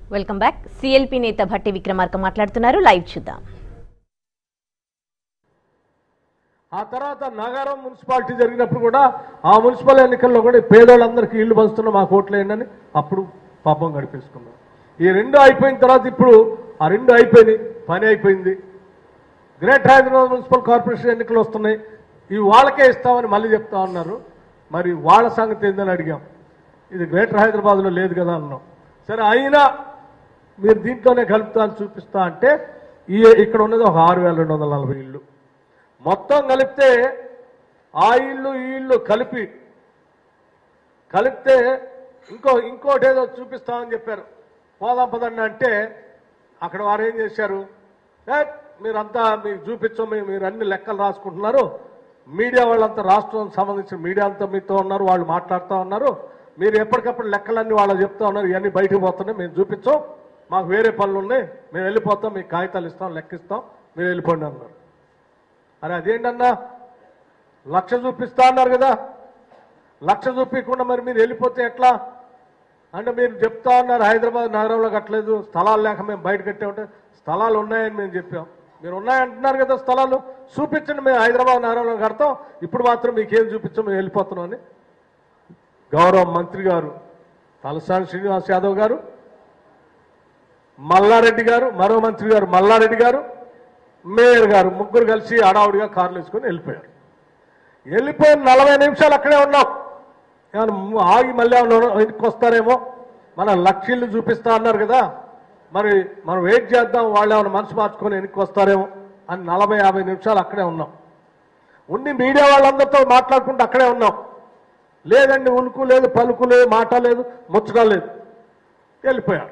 welcome back CLP నేత భట్టి విక్రమార్క మాట్లాడుతున్నారు live చూద్దాం ఆ తర్వాత నగరం మున్సిపాలిటీ జరిగినప్పుడు కూడా ఆ మున్సిపల్ ఎన్నికల్లో కూడా పేదోళ్ళందరికీ ఇల్లు పంచుతున్న మాకు ఓట్లు వేయండి అప్పుడు పాపం గడిపేసుకున్నాం ఈ రెండు అయిపోయిన తర్వాత ఇప్పుడు ఆ రెండు అయిపోయినాయి పని అయిపోయింది గ్రేట్ హైదరాబాద్ మున్సిపల్ కార్పొరేషన్ ఎన్నికలు వస్తున్నాయి ఇవి వాళ్ళకే ఇస్తామని మళ్ళీ చెప్తా ఉన్నారు మరి వాళ్ళ సంగతి ఏందని అడిగాం ఇది గ్రేటర్ హైదరాబాద్లో లేదు కదా అన్నాం సరే అయినా మీరు దీంట్లోనే కలుపుతా అని చూపిస్తా అంటే ఈ ఇక్కడ ఉన్నది ఒక ఆరు వేల రెండు వందల నలభై ఇళ్ళు మొత్తం కలిపితే ఆ ఇల్లు ఈ ఇల్లు కలిపి కలిపితే ఇంకో ఇంకోటి ఏదో చూపిస్తామని చెప్పారు పోదాం పదండి అంటే అక్కడ వారు ఏం చేశారు "ఏ, మీరంతా మీకు చూపించం మీ- మీరు అన్ని లెక్కలు రాసుకుంటున్నారు మీడియా వాళ్ళంతా రాష్ట్రం సంబంధించిన మీడియా అంతా మీతో ఉన్నారు వాళ్ళు మాట్లాడుతూ ఉన్నారు మీరు ఎప్పటికప్పుడు లెక్కలన్నీ వాళ్ళకి చెప్తా ఉన్నారు ఇవన్నీ బయటకు పోతున్నాయి మేము చూపించాం మాకు వేరే పనులు ఉన్నాయి మేము వెళ్ళిపోతాం మీకు కాగితాలు ఇస్తాం లెక్కిస్తాం మీరు వెళ్ళిపోండి అన్నారు అరే అదేంటన్నా లక్ష చూపిస్తా అన్నారు కదా లక్ష చూపించకుండా మరి మీరు వెళ్ళిపోతే ఎట్లా అంటే మీరు చెప్తా ఉన్నారు హైదరాబాద్ నగరంలో కట్టలేదు స్థలాలు లేక మేము బయట కట్టామంటే స్థలాలు ఉన్నాయని మేము చెప్పాం మీరు ఉన్నాయంటున్నారు కదా స్థలాలు చూపించండి మేము హైదరాబాద్ నగరంలో కడతాం ఇప్పుడు మాత్రం మీకేం చూపించాం మేము వెళ్ళిపోతున్నాం అని గౌరవ మంత్రి గారు తలసాని శ్రీనివాస్ యాదవ్ గారు మల్లారెడ్డి గారు మరో మంత్రి గారు మల్లారెడ్డి గారు మేయర్ గారు ముగ్గురు కలిసి హడావుడిగా కార్లు వేసుకొని వెళ్ళిపోయారు వెళ్ళిపోయిన నలభై నిమిషాలు అక్కడే ఉన్నాం ఏమన్నా ము- ఆగి మళ్ళీ ఏమన్నా వెనక్కి వస్తారేమో మన లక్షలు చూపిస్తా అన్నారు కదా మరి మనం వెయిట్ చేద్దాం వాళ్ళు ఏమైనా మనసు మార్చుకొని వెనక్కి వస్తారేమో అని నలభై యాభై నిమిషాలు అక్కడే ఉన్నాం ఉండి మీడియా వాళ్ళందరితో మాట్లాడుకుంటూ అక్కడే ఉన్నాం లేదండి ఉలుకు లేదు పలుకు లేదు మాట లేదు ముచ్చట లేదు వెళ్ళిపోయారు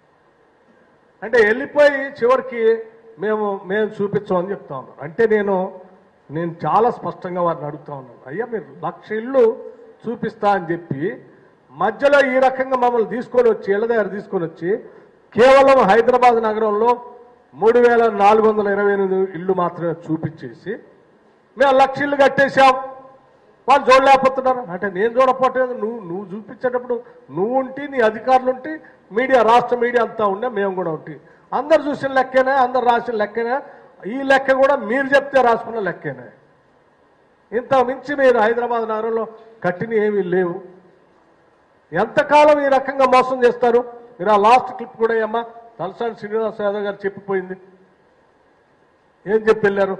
అంటే వెళ్ళిపోయి చివరికి మేము మేము చూపించామని చెప్తా ఉన్నాం అంటే నేను నేను చాలా స్పష్టంగా వారిని అడుగుతా ఉన్నాను అయ్యా మీరు లక్ష ఇళ్ళు చూపిస్తా అని చెప్పి మధ్యలో ఈ రకంగా మమ్మల్ని తీసుకొని వచ్చి ఇళ్ళ దగ్గర తీసుకొని వచ్చి కేవలం హైదరాబాద్ నగరంలో మూడు వేల నాలుగు వందల ఇరవై ఎనిమిది ఇళ్ళు మాత్రమే చూపించేసి మేము లక్ష ఇళ్ళు కట్టేశాం వాళ్ళు చూడలేకపోతున్నారు అంటే నేను చూడకపోవట్లేదు నువ్వు నువ్వు చూపించేటప్పుడు నువ్వు ఉంటి నీ అధికారులు ఉంటి మీడియా రాష్ట్ర మీడియా అంతా ఉండే మేము కూడా ఉంటి అందరు చూసిన లెక్కనే అందరు రాసిన లెక్కనే ఈ లెక్క కూడా మీరు చెప్తే రాసుకున్న లెక్కనే ఇంత మించి మీరు హైదరాబాద్ నగరంలో కట్టిన ఏమీ లేవు ఎంతకాలం ఈ రకంగా మోసం చేస్తారు మీరు ఆ లాస్ట్ క్లిప్ కూడా అమ్మా తలసాని శ్రీనివాస యాదవ్ గారు చెప్పిపోయింది ఏం చెప్పి వెళ్ళారు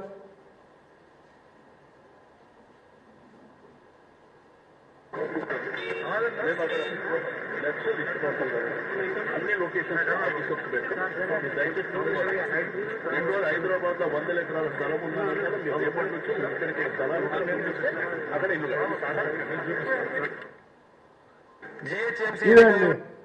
అన్ని లొకేషన్స్ ఆఫీస్ దయచేసి రెండు రోజులు హైదరాబాద్ లో వందల ఎకరాల స్థలం ఉందంటే మీరు రేపటి నుంచి ఇక్కడికి స్థలాలు అక్కడ ఇల్లు ఇదండి